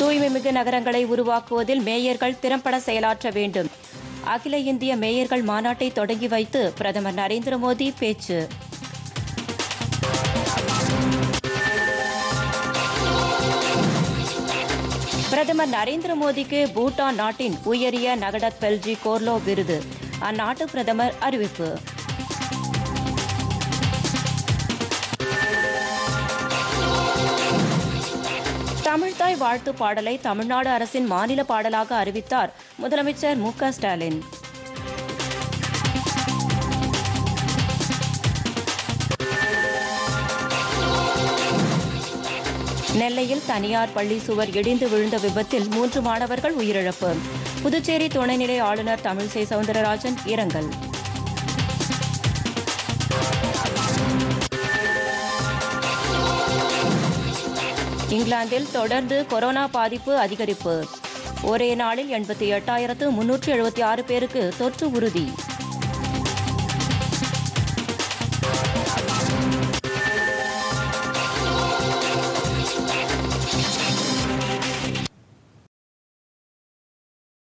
தூய்மைமிகு நகரங்களை உருவாக்குவதில் மேயர்கள் திறம்பட செயலாற்ற வேண்டும் அகில இந்திய மேயர்கள் மாநாட்டை தொடங்கி வைத்து பிரதமர் நரேந்திர மோடி பேச்சு பிரதமர் நரேந்திர மோடிக்கு பூட்டான் நாட்டின் உயரிய நகடத் பெல்ஜி கோர்லோ விருது அந்நாட்டு பிரதமர் அறிவிப்பு தமிழ்தாய் வாழ்த்து பாடலை தமிழ்நாடு அரசின் மாநில பாடலாக அறிவித்தார் முதலமைச்சர் மு க ஸ்டாலின் நெல்லையில் தனியார் பள்ளி சுவர் இடிந்து விழுந்த விபத்தில் மூன்று மாணவர்கள் உயிரிழப்பு புதுச்சேரி துணைநிலை ஆளுநர் தமிழிசை சவுந்தரராஜன் இரங்கல் இங்கிலாந்தில் தொடர்ந்து கொரோனா பாதிப்பு அதிகரிப்பு ஒரே நாளில் எண்பத்தி எட்டாயிரத்து முன்னூற்று எழுபத்தி ஆறு பேருக்கு தொற்று உறுதி